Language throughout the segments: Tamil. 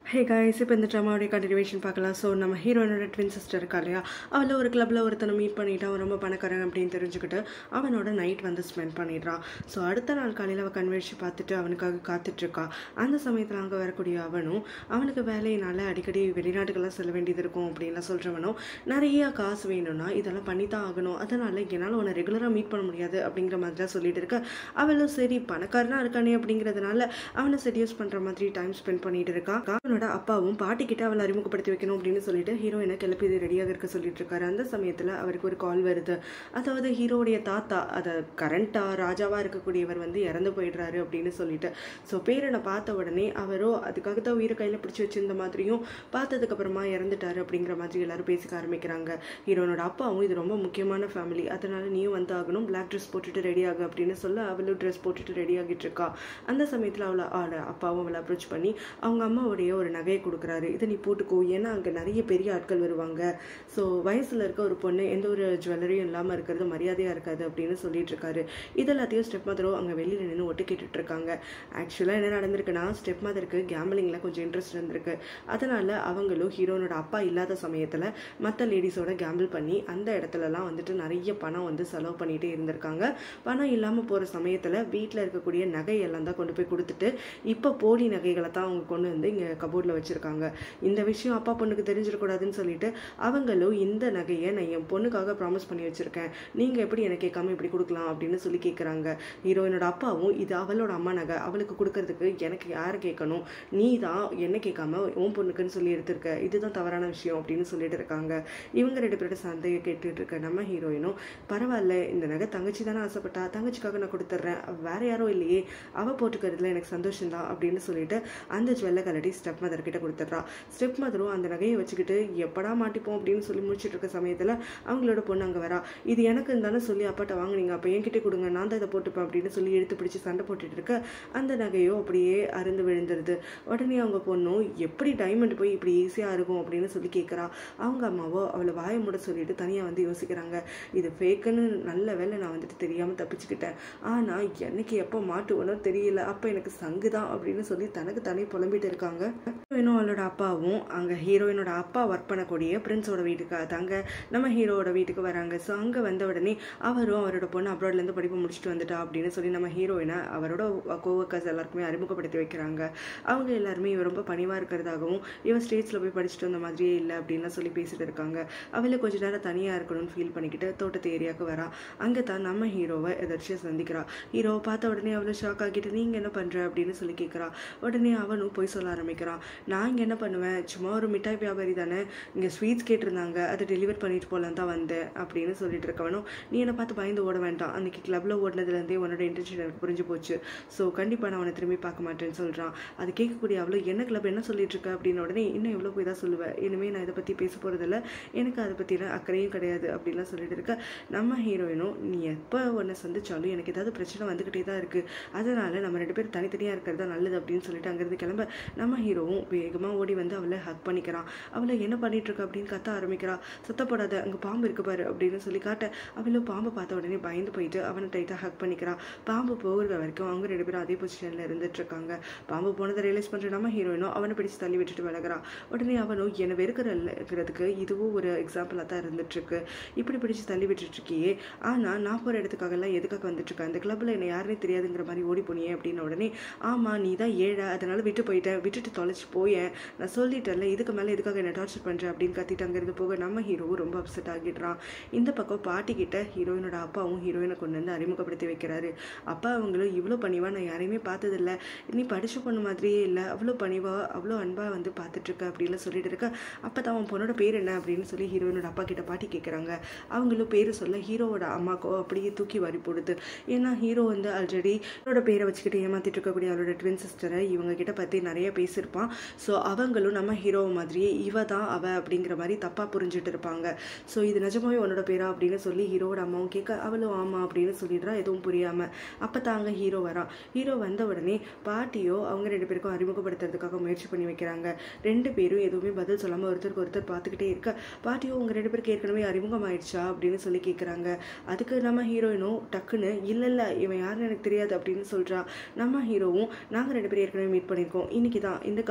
ஹே காய்ஸ் இப்போ இந்த ட்ராமாவுடைய கண்டினியூவேஷன் பார்க்கலாம் ஸோ நம்ம ஹீரோயினோட ட்வின் சிஸ்டர் இருக்கா இல்லையா அவளை ஒரு கிளப்பில் ஒருத்தனை மீட் பண்ணிட்டு அவன் ரொம்ப பணக்காரன் அப்படின்னு தெரிஞ்சுக்கிட்டு அவனோட நைட் வந்து ஸ்பெண்ட் பண்ணிடுறான் ஸோ அடுத்த நாள் காலையில் அவள் கன்வெர்ஷி பார்த்துட்டு அவனுக்காக காத்துட்ருக்கா அந்த சமயத்தில் அங்கே வரக்கூடிய அவனும் அவனுக்கு வேலையினால அடிக்கடி வெளிநாட்டுக்கெல்லாம் செல்ல வேண்டியது இருக்கும் அப்படின்லாம் சொல்கிறவனும் நிறைய காசு வேணும்னா இதெல்லாம் பண்ணி தான் ஆகணும் அதனால் என்னால் உன்னை ரெகுலராக மீட் பண்ண முடியாது அப்படிங்கிற மாதிரி தான் சொல்லிட்டு இருக்க அவளும் சரி பணக்காரனா இருக்கானே அப்படிங்கிறதுனால அவனை செடியூஸ் பண்ணுற மாதிரி டைம் ஸ்பெண்ட் பண்ணிட்டு இருக்கா அவனோட அப்பாவும் பாட்டி கிட்ட அவளை அறிமுகப்படுத்தி வைக்கணும் அப்படின்னு சொல்லிட்டு ஹீரோயினை கிளப்பி ரெடியாக இருக்க சொல்லிட்டு இருக்காரு அந்த சமயத்தில் அவருக்கு ஒரு கால் வருது அதாவது ஹீரோடைய தாத்தா அதை கரண்டா ராஜாவாக இருக்கக்கூடியவர் வந்து இறந்து போயிடுறாரு அப்படின்னு சொல்லிட்டு ஸோ பேரனை பார்த்த உடனே அவரோ அதுக்காக தான் உயிரை கையில் பிடிச்சி வச்சிருந்த மாதிரியும் பார்த்ததுக்கு அப்புறமா இறந்துட்டாரு அப்படிங்கிற மாதிரி எல்லாரும் பேசிக்க ஆரம்பிக்கிறாங்க ஹீரோனோட அப்பாவும் இது ரொம்ப முக்கியமான ஃபேமிலி அதனால நீயும் வந்து ஆகணும் பிளாக் ட்ரெஸ் போட்டுட்டு ரெடி ஆகு அப்படின்னு சொல்ல அவளும் ட்ரெஸ் போட்டுட்டு ரெடி ஆகிட்டு இருக்கா அந்த சமயத்தில் அவளை அவளை அப்பாவும் அவளை அப்ரோச் பண்ணி அவங்க அம்மாவுடைய ஒரு நகையை கொடுக்குறாரு இதை நீ போட்டுக்கோ ஏன்னா அங்கே நிறைய பெரிய ஆட்கள் வருவாங்க ஸோ வயசில் இருக்க ஒரு பொண்ணு எந்த ஒரு ஜுவல்லரியும் இல்லாமல் இருக்கிறது மரியாதையாக இருக்காது அப்படின்னு சொல்லிட்டு இருக்காரு இது எல்லாத்தையும் ஸ்டெப் மதரோ அங்கே வெளியில் நின்று ஒட்டு கேட்டுட்டு இருக்காங்க ஆக்சுவலாக என்ன நடந்திருக்குன்னா ஸ்டெப் மதருக்கு கேம்பிளிங்கில் கொஞ்சம் இன்ட்ரெஸ்ட் இருந்திருக்கு அதனால அவங்களும் ஹீரோனோட அப்பா இல்லாத சமயத்தில் மற்ற லேடிஸோட கேம்பிள் பண்ணி அந்த இடத்துலலாம் வந்துட்டு நிறைய பணம் வந்து செலவு பண்ணிகிட்டே இருந்திருக்காங்க பணம் இல்லாமல் போகிற சமயத்தில் வீட்டில் இருக்கக்கூடிய நகையெல்லாம் தான் கொண்டு போய் கொடுத்துட்டு இப்போ போலி நகைகளை தான் அவங்க கொண்டு வந்து இங்கே கபோர்டில் வச்சுருக்காங்க இந்த விஷயம் அப்பா பொண்ணுக்கு தெரிஞ்சிடக்கூடாதுன்னு சொல்லிட்டு அவங்களும் இந்த நகையை நான் என் பொண்ணுக்காக ப்ராமிஸ் பண்ணி வச்சுருக்கேன் நீங்கள் எப்படி எனக்கு கேட்காம இப்படி கொடுக்கலாம் அப்படின்னு சொல்லி கேட்குறாங்க ஹீரோயினோட அப்பாவும் இது அவளோட அம்மா நகை அவளுக்கு கொடுக்கறதுக்கு எனக்கு யாரை கேட்கணும் நீ தான் என்ன கேட்காம உன் பொண்ணுக்குன்னு சொல்லி எடுத்திருக்க இதுதான் தவறான விஷயம் அப்படின்னு சொல்லிட்டு இருக்காங்க இவங்க ரெண்டு பேரோட சந்தையை கேட்டுட்டு இருக்க நம்ம ஹீரோயினும் பரவாயில்ல இந்த நகை தங்கச்சி தானே ஆசைப்பட்டா தங்கச்சிக்காக நான் கொடுத்துட்றேன் அவ வேற யாரும் இல்லையே அவ போட்டுக்கிறதுல எனக்கு சந்தோஷம் தான் அப்படின்னு சொல்லிட்டு அந்த ஜுவல்லை கலட்டி ஸ்டெப் மதர் கிட்ட கொடுத்துட்றா ஸ்டெப் மதரும் அந்த நகையை வச்சுக்கிட்டு எப்படா மாட்டிப்போம் அப்படின்னு சொல்லி முடிச்சிட்டு இருக்க சமயத்தில் அவங்களோட பொண்ணு அங்கே வரா இது எனக்கு இருந்தாலும் சொல்லி அப்பாட்ட வாங்குனீங்க அப்போ என்கிட்ட கொடுங்க நான் தான் இதை போட்டுப்பேன் அப்படின்னு சொல்லி எடுத்து பிடிச்சி சண்டை போட்டுட்டு இருக்க அந்த நகையோ அப்படியே அருந்து விழுந்துருது உடனே அவங்க பொண்ணும் எப்படி டைமண்ட் போய் இப்படி ஈஸியாக இருக்கும் அப்படின்னு சொல்லி கேட்குறா அவங்க அம்மாவோ அவளை வாய மூட சொல்லிட்டு தனியாக வந்து யோசிக்கிறாங்க இது ஃபேக்குன்னு நல்ல வேலை நான் வந்துட்டு தெரியாமல் தப்பிச்சுக்கிட்டேன் ஆனால் என்னைக்கு எப்போ மாட்டுவனோ தெரியல அப்போ எனக்கு சங்கு தான் அப்படின்னு சொல்லி தனக்கு தனி புலம்பிட்டு இருக்காங்க ஹீரோயினும் அவளோட அப்பாவும் அங்கே ஹீரோயினோட அப்பா ஒர்க் பண்ணக்கூடிய பிரின்ஸோட வீட்டுக்கு தங்க நம்ம ஹீரோவோட வீட்டுக்கு வராங்க ஸோ அங்கே வந்த உடனே அவரும் அவரோட பொண்ணு அப்ராட்லேருந்து படிப்பு முடிச்சுட்டு வந்துட்டா அப்படின்னு சொல்லி நம்ம ஹீரோயினை அவரோட கோவர்க்கர்ஸ் எல்லாருக்குமே அறிமுகப்படுத்தி வைக்கிறாங்க அவங்க எல்லாருமே இவ ரொம்ப பணிவாக இருக்கிறதாகவும் இவன் ஸ்டேட்ஸில் போய் படிச்சுட்டு வந்த மாதிரியே இல்லை அப்படின்லாம் சொல்லி பேசிட்டு இருக்காங்க அவளை கொஞ்ச நேரம் தனியாக இருக்கணும்னு ஃபீல் பண்ணிக்கிட்டு தோட்டத்து ஏரியாவுக்கு வரா அங்கே தான் நம்ம ஹீரோவை எதிர்ச்சியாக சந்திக்கிறா ஹீரோவை பார்த்த உடனே அவளை ஷாக் ஆகிட்டு நீங்கள் என்ன பண்ணுற அப்படின்னு சொல்லி கேட்குறா உடனே அவனும் போய் சொல்ல ஆரம்பிக்கிறான் நான் இங்கே என்ன பண்ணுவேன் சும்மா ஒரு மிட்டாய் வியாபாரி தானே இங்கே ஸ்வீட்ஸ் கேட்டிருந்தாங்க அதை டெலிவர் பண்ணிட்டு போகலாம் தான் வந்தேன் அப்படின்னு சொல்லிட்டு இருக்கவனும் நீ என்னை பார்த்து பயந்து ஓட வேண்டாம் அன்னைக்கு கிளப்பில் ஓடினதுலேருந்தே உன்னோட இன்டென்ஷன் எனக்கு புரிஞ்சு போச்சு ஸோ கண்டிப்பாக நான் அவனை திரும்பி பார்க்க மாட்டேன்னு சொல்கிறான் அது கேட்கக்கூடிய அவ்வளோ என்ன கிளப் என்ன சொல்லிட்டு இருக்க அப்படின்னு உடனே இன்னும் எவ்வளோ போய் தான் சொல்லுவேன் இனிமேல் நான் இதை பற்றி பேச போகிறதில்ல எனக்கு அதை பற்றின அக்கறையும் கிடையாது அப்படின்லாம் சொல்லிட்டு இருக்க நம்ம ஹீரோயினும் நீ எப்போ உன்னை சந்திச்சாலும் எனக்கு ஏதாவது பிரச்சனை வந்துக்கிட்டே தான் இருக்குது அதனால் நம்ம ரெண்டு பேரும் தனித்தனியாக இருக்கிறது தான் நல்லது அப்படின்னு சொல்லிட்டு அங்கேருந்து கிளம்ப நம்ம ஹீரோவும் வேகமாக ஓடி வந்து அவளை ஹக் பண்ணிக்கிறான் அவளை என்ன பண்ணிட்டு இருக்க அப்படின்னு கத்த ஆரம்பிக்கிறா சத்தப்படாத அங்கே பாம்பு இருக்கு பாரு அப்படின்னு சொல்லி காட்ட அவளும் பாம்பை பார்த்த உடனே பயந்து போயிட்டு அவனை டைட்டாக ஹக் பண்ணிக்கிறா பாம்பு போகிற வரைக்கும் அவங்க ரெண்டு பேரும் அதே பொசிஷனில் இருந்துட்டு இருக்காங்க பாம்பு போனதை ரியலைஸ் பண்ணுற நம்ம ஹீரோயினும் அவனை பிடிச்சு தள்ளி விட்டுட்டு விலகிறா உடனே அவனும் என்னை வெறுக்கிறதுக்கு இதுவும் ஒரு எக்ஸாம்பிளாக தான் இருந்துட்டு இருக்கு இப்படி பிடிச்சு தள்ளி விட்டுட்டு இருக்கியே ஆனால் நான் போகிற இடத்துக்காகலாம் எதுக்காக வந்துட்டு இருக்கேன் அந்த கிளப்பில் என்னை யாருனே தெரியாதுங்கிற மாதிரி ஓடி போனியே அப்படின்னு உடனே ஆமாம் நீ தான் ஏழை அதனால விட்டு போயிட்டேன் விட்டுட்டு தொலைச்சி போயேன் நான் சொல்லிட்டேன்ல இதுக்கு மேலே எதுக்காக என்ன டார்ச்சர் பண்ணுறேன் அப்படின்னு கத்திட்டு அங்கேருந்து போக நம்ம ஹீரோவும் ரொம்ப அப்செட் ஆகிடுறான் இந்த பக்கம் பாட்டி கிட்ட ஹீரோயினோட அப்பாவும் ஹீரோயினை கொண்டு வந்து அறிமுகப்படுத்தி வைக்கிறாரு அப்பா அவங்களும் இவ்வளோ பணிவா நான் யாரையுமே பார்த்ததில்ல நீ படிச்ச பொண்ணு மாதிரியே இல்லை அவ்வளோ பணிவா அவ்வளோ அன்பாக வந்து பார்த்துட்டு இருக்க அப்படின்னு சொல்லிட்டு இருக்க அப்போ தான் அவன் பொண்ணோட பேர் என்ன அப்படின்னு சொல்லி ஹீரோயினோட அப்பா கிட்ட பாட்டி கேட்குறாங்க அவங்களும் பேர் சொல்ல ஹீரோவோட அம்மாக்கோ அப்படியே தூக்கி வாரி போடுது ஏன்னா ஹீரோ வந்து ஆல்ரெடி அவரோட பேரை வச்சுக்கிட்டு ஏமாத்திட்டு இருக்கக்கூடிய அவரோட ட்வின் சிஸ்டரை இவங்க கிட்ட பற்றி நிறைய பேசியிருப்பான் ஸோ அவங்களும் நம்ம ஹீரோவை மாதிரியே இவ தான் அவ அப்படிங்கிற மாதிரி தப்பாக புரிஞ்சுட்டு இருப்பாங்க ஸோ இது நிஜமாவே உன்னோட பேரா அப்படின்னு சொல்லி ஹீரோவோட அம்மாவும் கேட்க அவளும் ஆமாம் அப்படின்னு சொல்லிடுறா எதுவும் புரியாமல் அப்போ தாங்க ஹீரோ வரான் ஹீரோ வந்த உடனே பாட்டியோ அவங்க ரெண்டு பேருக்கும் அறிமுகப்படுத்துறதுக்காக முயற்சி பண்ணி வைக்கிறாங்க ரெண்டு பேரும் எதுவுமே பதில் சொல்லாமல் ஒருத்தருக்கு ஒருத்தர் பார்த்துக்கிட்டே இருக்க பாட்டியோ உங்கள் ரெண்டு பேருக்கு ஏற்கனவே அறிமுகம் ஆயிடுச்சா அப்படின்னு சொல்லி கேட்குறாங்க அதுக்கு நம்ம ஹீரோயினும் டக்குன்னு இல்லை இல்லை இவன் யாருன்னு எனக்கு தெரியாது அப்படின்னு சொல்கிறா நம்ம ஹீரோவும் நாங்கள் ரெண்டு பேரும் ஏற்கனவே மீட் பண்ணியிருக்கோம் இன்னைக்கு தான் இந்த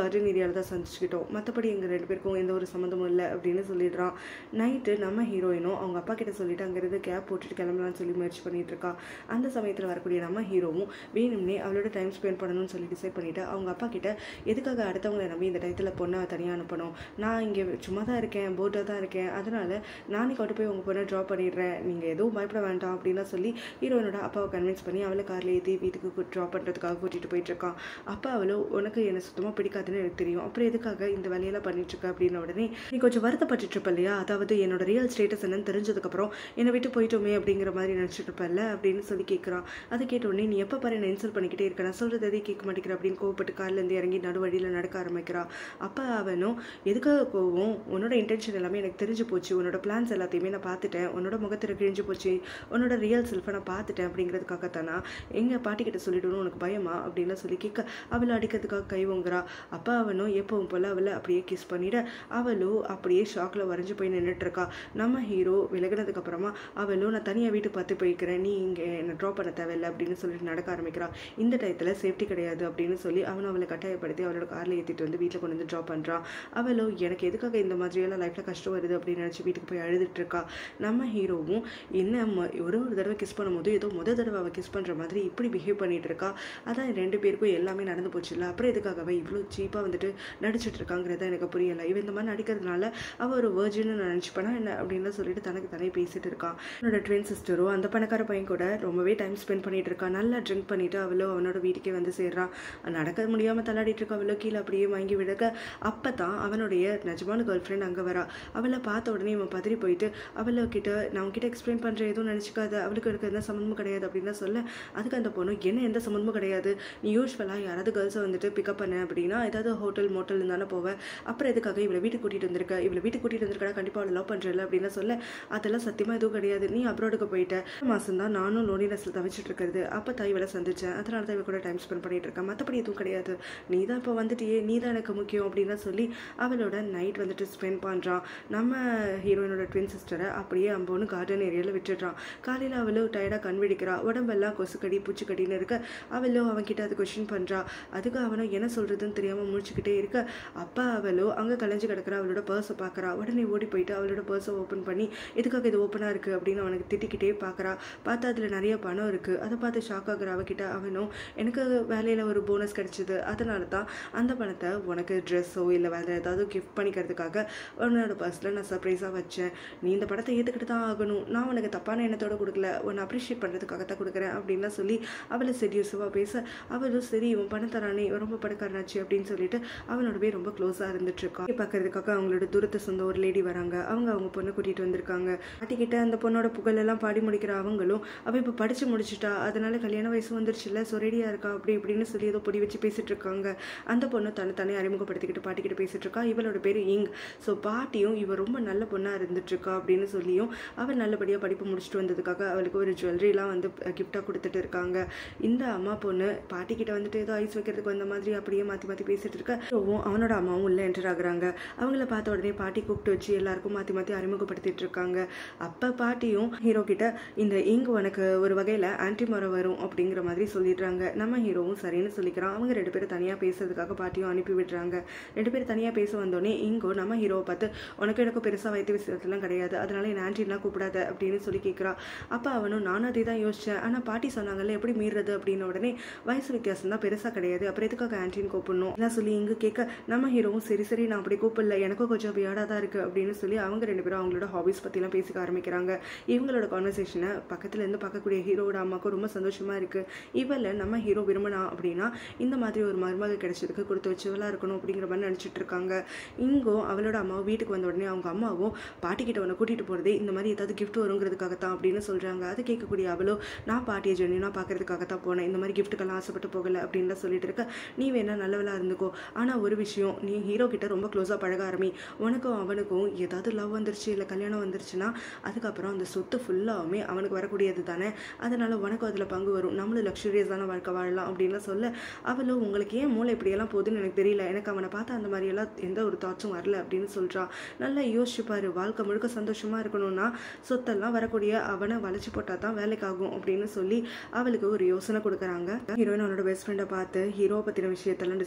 கார்டன் ஏரியாவில் தான் சந்திச்சுக்கிட்டோம் மற்றபடி எங்கள் ரெண்டு பேருக்கும் எந்த ஒரு சம்மந்தமும் இல்லை அப்படின்னு சொல்லிடுறான் நைட்டு நம்ம ஹீரோயினும் அவங்க அப்பா கிட்ட சொல்லிட்டு அங்கேருந்து கேப் போட்டுட்டு கிளம்பலாம்னு சொல்லி முயற்சி பண்ணிட்டு இருக்கா அந்த சமயத்தில் வரக்கூடிய நம்ம ஹீரோவும் வேணும்னே அவளோட டைம் ஸ்பெண்ட் பண்ணணும்னு சொல்லி டிசைட் பண்ணிட்டு அவங்க அப்பா கிட்ட எதுக்காக அடுத்தவங்களை நம்பி இந்த டயத்தில் பொண்ணை தனியாக அனுப்பணும் நான் இங்கே சும்மா தான் இருக்கேன் போர்டாக தான் இருக்கேன் அதனால நானே கொண்டு போய் உங்கள் பொண்ணை ட்ராப் பண்ணிடுறேன் நீங்கள் எதுவும் பயப்பட வேண்டாம் அப்படின்லாம் சொல்லி ஹீரோயினோட அப்பாவை கன்வின்ஸ் பண்ணி அவளை காரில் ஏற்றி வீட்டுக்கு ட்ராப் பண்ணுறதுக்காக கூட்டிகிட்டு போயிட்டு இருக்கான் அப்பா அவளோ உனக்கு என்னை சுத்தமாக பிடிக்காதுன்னு எனக்கு தெரியும் அப்புறம் எதுக்காக இந்த வேலையெல்லாம் பண்ணிட்டு இருக்க அப்படின்ன உடனே நீ கொஞ்சம் வருத்தப்பட்டுட்டு இருப்ப இல்லையா அதாவது என்னோட ரியல் ஸ்டேட்டஸ் என்னன்னு தெரிஞ்சதுக்கப்புறம் என்னை விட்டு போயிட்டோமே அப்படிங்கிற மாதிரி நினச்சிட்டு இருப்பல்ல அப்படின்னு சொல்லி கேட்குறான் அதை கேட்ட உடனே நீ எப்போ பாரு என்ன இன்சல்ட் பண்ணிக்கிட்டே இருக்க நான் சொல்கிறது எதையும் கேட்க மாட்டேங்கிற அப்படின்னு கோவப்பட்டு கார்லேருந்து இறங்கி நடுவழியில் நடக்க ஆரம்பிக்கிறா அப்போ அவனும் எதுக்காக கோவம் உன்னோட இன்டென்ஷன் எல்லாமே எனக்கு தெரிஞ்சு போச்சு உன்னோட பிளான்ஸ் எல்லாத்தையுமே நான் பார்த்துட்டேன் உன்னோட முகத்தில் கிழிஞ்சு போச்சு உன்னோட ரியல் செல்ஃபை நான் பார்த்துட்டேன் அப்படிங்கிறதுக்காகத்தானா எங்கள் பாட்டிக்கிட்ட சொல்லிடணும் உனக்கு பயமா அப்படின்னு சொல்லி கேட்க அவளை அடிக்கிறதுக்காக கை ஓங்குறா அப்போ அவனும் எப்பவும் போல் அவளை அப்படியே கிஸ் பண்ணிட அவளும் அப்படியே ஷாக்கில் வரைஞ்சு போய் நின்றுட்டு இருக்கா நம்ம ஹீரோ விலகினதுக்கு அப்புறமா அவளும் நான் தனியாக வீட்டு பார்த்து போய்க்கிறேன் நீ இங்கே என்னை ட்ராப் பண்ண தேவையில்லை அப்படின்னு சொல்லிட்டு நடக்க ஆரம்பிக்கிறா இந்த டயத்தில் சேஃப்டி கிடையாது அப்படின்னு சொல்லி அவன் அவளை கட்டாயப்படுத்தி அவளோட காரில் ஏற்றிட்டு வந்து வீட்டில் கொண்டு வந்து ட்ராப் பண்ணுறான் அவளும் எனக்கு எதுக்காக இந்த மாதிரியெல்லாம் லைஃப்பில் கஷ்டம் வருது அப்படின்னு நினச்சி வீட்டுக்கு போய் அழுதுட்டு இருக்கா நம்ம ஹீரோவும் என்ன ம- ஒரு ஒரு தடவை கிஸ் பண்ணும்போது ஏதோ முத தடவை அவள் கிஸ் பண்ணுற மாதிரி இப்படி பிஹேவ் பண்ணிட்டு இருக்கா அதான் ரெண்டு பேருக்கும் எல்லாமே நடந்து போச்சு இல்லை அப்புறம் எதுக்காக அவள் இவ்வளோ சீப்பாக வந்துட்டு நடிச்சிட்டு இருக்காங்கிறத எனக்கு புரியலை இவன் இந்த மாதிரி நடிக்கிறதுனால அவள் ஒரு வேர்ஜின்னு நான் நினச்சிப்பேனா என்ன அப்படின்னு சொல்லிட்டு தனக்கு தானே பேசிட்டு இருக்கான் அவனோட ட்வின் சிஸ்டரும் அந்த பணக்கார பையன் கூட ரொம்பவே டைம் ஸ்பெண்ட் பண்ணிட்டு இருக்கா நல்லா ட்ரிங்க் பண்ணிட்டு அவளோ அவனோட வீட்டுக்கே வந்து சேர்றான் நடக்க முடியாமல் தள்ளாடிட்டு இருக்க அவளோ கீழே அப்படியே வாங்கி விடுக்க அப்போ தான் அவனுடைய நிஜமான கேர்ள் ஃப்ரெண்ட் அங்கே வரா அவளை பார்த்த உடனே இவன் பதறி போயிட்டு அவளை கிட்ட நான் உன்கிட்ட எக்ஸ்பிளைன் பண்ணுறேன் எதுவும் நினச்சிக்காத அவளுக்கு எனக்கு எந்த சம்மந்தமும் கிடையாது அப்படின்னு தான் சொல்ல அதுக்கு அந்த பொண்ணு என்ன எந்த சம்மந்தமும் கிடையாது நீ யூஸ்வலாக யாராவது கேர்ள்ஸை வந்துட்டு பிக்கப் பண்ண அப்படின்னா ஏதாவது ஹோட்டல் மோட்டல் தானே போவேன் அப்புறம் எதுக்காக இவளை வீட்டுக்கு கூட்டிகிட்டு வந்திருக்க இவளை வீட்டுக்கு கூட்டிகிட்டு வந்திருக்கா கண்டிப்பாக அவளை லவ் பண்ணுறல அப்படின்னு சொல்ல அதெல்லாம் சத்தியமாக எதுவும் கிடையாது நீ அப்ராடுக்கு போயிட்ட மாதம் தான் நானும் லோனினஸில் தவிச்சிட்டு இருக்கிறது அப்போ தான் இவளை சந்திச்சேன் அதனால தான் இவ கூட டைம் ஸ்பெண்ட் பண்ணிட்டு இருக்கேன் மற்றபடி எதுவும் கிடையாது நீ தான் இப்போ வந்துட்டியே நீ தான் எனக்கு முக்கியம் அப்படின்னு சொல்லி அவளோட நைட் வந்துட்டு ஸ்பெண்ட் பண்ணுறான் நம்ம ஹீரோயினோட ட்வின் சிஸ்டரை அப்படியே அம்போன்னு கார்டன் ஏரியாவில் விட்டுடுறான் காலையில் அவளும் டயர்டாக கண் விழிக்கிறா உடம்பெல்லாம் கொசுக்கடி பூச்சிக்கடின்னு இருக்க அவளும் அவன்கிட்ட அது கொஷின் பண்ணுறா அதுக்கு அவனும் என்ன சொல்கிறதுன்னு தெரியாமல் முழிச்சுக்கிட்டே இருக்க அப்பா அவளோ அங்கே கலைஞ்சு கிடக்குறா அவளோட பர்ஸை பார்க்குறா உடனே ஓடி போயிட்டு அவளோட பர்ஸை ஓப்பன் பண்ணி எதுக்காக இது ஓப்பனாக இருக்குது அப்படின்னு அவனுக்கு திட்டிக்கிட்டே பார்க்குறா பார்த்தா அதில் நிறைய பணம் இருக்குது அதை பார்த்து ஷாக் ஆகுற அவகிட்ட அவனும் எனக்கு வேலையில் ஒரு போனஸ் கிடைச்சிது அதனால தான் அந்த பணத்தை உனக்கு ட்ரெஸ்ஸோ இல்லை வேறு ஏதாவது கிஃப்ட் பண்ணிக்கிறதுக்காக உன்னோட பர்ஸில் நான் சர்ப்ரைஸாக வச்சேன் நீ இந்த படத்தை ஏற்றுக்கிட்டு தான் ஆகணும் நான் உனக்கு தப்பான எண்ணத்தோட கொடுக்கல உன்னை அப்ரிஷியேட் பண்ணுறதுக்காக தான் கொடுக்குறேன் அப்படின்லாம் சொல்லி அவளை செடியூசிவாக பேச அவளும் சரி இவன் பணம் தரானே இவன் ரொம்ப பணக்காரனாச்சு அப்படின்னு சொல்லிட்டு அவனோடவே ரொம்ப க்ளோஸாக இருந்துட்டு இருக்கா பார்க்கறதுக்காக அவங்களோட தூரத்தை சொந்த ஒரு லேடி வராங்க அவங்க அவங்க பொண்ணை கூட்டிகிட்டு வந்திருக்காங்க பாட்டிக்கிட்ட அந்த பொண்ணோட புகழெல்லாம் பாடி முடிக்கிற அவங்களும் அவள் இப்போ படித்து முடிச்சிட்டா அதனால கல்யாண வயசு வந்துருச்சுல்ல ஸோ ரெடியாக இருக்கா அப்படி இப்படின்னு சொல்லி ஏதோ பொடி வச்சு பேசிட்டு இருக்காங்க அந்த பொண்ணு தன்னை தானே அறிமுகப்படுத்திக்கிட்டு பாட்டிக்கிட்ட பேசிட்டு இருக்கா இவளோட பேர் இங் ஸோ பாட்டியும் இவ ரொம்ப நல்ல பொண்ணாக இருந்துட்டு இருக்கா அப்படின்னு சொல்லியும் அவள் நல்லபடியாக படிப்பு முடிச்சுட்டு வந்ததுக்காக அவளுக்கு ஒரு ஜுவல்லரிலாம் வந்து கிஃப்டாக கொடுத்துட்டு இருக்காங்க இந்த அம்மா பொண்ணு பாட்டிக்கிட்ட வந்துட்டு ஏதோ ஐஸ் வைக்கிறதுக்கு வந்த மாதிரி அப்படியே மாற்றி மாற்றி பேசிட்டு இருக்க ஹீரோவும் அவனோட அம்மாவும் உள்ள என்டர் ஆகுறாங்க அவங்கள பார்த்த உடனே பாட்டி கூப்பிட்டு வச்சு எல்லாருக்கும் மாற்றி மாற்றி அறிமுகப்படுத்திட்டு இருக்காங்க அப்போ பாட்டியும் ஹீரோ கிட்ட இந்த இங்க் உனக்கு ஒரு வகையில் ஆன்டி மரம் வரும் அப்படிங்கிற மாதிரி சொல்லிடுறாங்க நம்ம ஹீரோவும் சரின்னு சொல்லிக்கிறான் அவங்க ரெண்டு பேரும் தனியாக பேசுறதுக்காக பாட்டியும் அனுப்பி விடுறாங்க ரெண்டு பேரும் தனியாக பேச வந்தோடனே இங்கோ நம்ம ஹீரோவை பார்த்து உனக்கு எனக்கும் பெருசாக வைத்து விசேஷத்துலாம் கிடையாது அதனால என் ஆன்டிலாம் கூப்பிடாத அப்படின்னு சொல்லி கேட்குறா அப்போ அவனும் நானும் அதே தான் யோசித்தேன் ஆனால் பாட்டி சொன்னாங்கல்ல எப்படி மீறுறது அப்படின்ன உடனே வயசு வித்தியாசம் தான் பெருசாக கிடையாது அப்புறம் எதுக்காக ஆன்டின்னு கூப்பிடணும் எல்லாம் சொல்லி இங்கு கேட்க நம்ம ஹீரோவும் சரி சரி நான் அப்படி கூப்பிடல எனக்கும் கொஞ்சம் வியாடாக தான் இருக்குது அப்படின்னு சொல்லி அவங்க ரெண்டு பேரும் அவங்களோட ஹாபிஸ் பற்றிலாம் பேசிக்க ஆரம்பிக்கிறாங்க இவங்களோட கான்வர்சேஷனை பக்கத்துல இருந்து பார்க்கக்கூடிய ஹீரோவோட அம்மாவுக்கும் ரொம்ப சந்தோஷமா இருக்கு இவளை நம்ம ஹீரோ விரும்பினா அப்படின்னா இந்த மாதிரி ஒரு மருமக கிடைச்சதுக்கு கொடுத்து வச்சவளா இருக்கணும் அப்படிங்கிற மாதிரி நினச்சிட்டு இருக்காங்க இங்கோ அவளோட அம்மாவும் வீட்டுக்கு வந்த உடனே அவங்க அம்மாவும் பாட்டிக்கிட்ட உன்னை கூட்டிட்டு போறதே இந்த மாதிரி ஏதாவது கிஃப்ட் வருங்கிறதுக்காகத்தான் அப்படின்னு சொல்றாங்க அதை கேட்கக்கூடிய அவளோ நான் பாட்டியை ஜென்யூனா பார்க்கறதுக்காக தான் போனேன் இந்த மாதிரி கிஃப்ட்டுக்கெல்லாம் ஆசைப்பட்டு போகல அப்படின்னு சொல்லிட்டு இருக்க நீ வேணா நல்லவளா இருந்துக்கோ ஆனா ஒரு விஷயம் நீ ஹீரோ கிட்ட ரொம்ப க்ளோஸாக பழக ஆரம்பி உனக்கும் அவனுக்கும் ஏதாவது லவ் வந்துருச்சு இல்லை கல்யாணம் வந்துருச்சுன்னா அதுக்கப்புறம் அந்த சொத்து ஃபுல்லாகவுமே அவனுக்கு வரக்கூடியது தானே அதனால உனக்கும் அதில் பங்கு வரும் நம்மளும் லக்ஸுரியஸான வாழ்க்கை வாழலாம் அப்படின்லாம் சொல்ல அவளும் உங்களுக்கு ஏன் மூளை இப்படியெல்லாம் போகுதுன்னு எனக்கு தெரியல எனக்கு அவனை பார்த்தா அந்த மாதிரியெல்லாம் எந்த ஒரு தாட்ஸும் வரல அப்படின்னு சொல்கிறான் நல்லா யோசிச்சு பாரு வாழ்க்கை முழுக்க சந்தோஷமா இருக்கணும்னா சொத்தெல்லாம் வரக்கூடிய அவனை வளைச்சு போட்டால் தான் வேலைக்கு ஆகும் அப்படின்னு சொல்லி அவளுக்கு ஒரு யோசனை கொடுக்குறாங்க ஹீரோயின் அவனோட பெஸ்ட் ஃப்ரெண்டை பார்த்து ஹீரோ பற்றின விஷயத்தெல்லாம் டிஸ்கஸ் பண்ணிட்டு